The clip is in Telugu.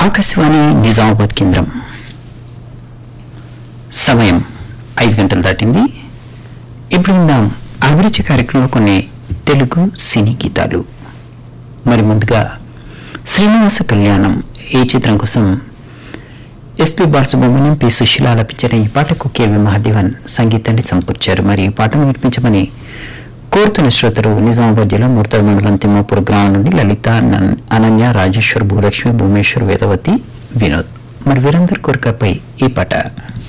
ఆకాశవాణి నిజామాబాద్ కేంద్రం సమయం ఐదు గంటలు దాటింది ఇప్పుడు విందాం అభిరుచి కార్యక్రమంలో కొన్ని తెలుగు సినీ గీతాలు మరి ముందుగా శ్రీనివాస కళ్యాణం ఈ చిత్రం కోసం ఎస్పి బాలసుబ్రహ్మణ్యం పి సుశీల ఆలపించిన ఈ పాటకు కేవి మహాదేవన్ సంగీతాన్ని సమకూర్చారు మరి ఈ పాటను వినిపించమని కోరుతున్న శ్రోతలు నిజామాబాద్ జిల్లా మూర్తల మండలం తిమ్మాపూర్ గ్రామం నుండి లలిత నన్- అనన్య రాజేశ్వర్ భూలక్ష్మి భూమేశ్వర్ వేదవతి వినోద్ మరి వీరందరి కోరికపై ఈ పాట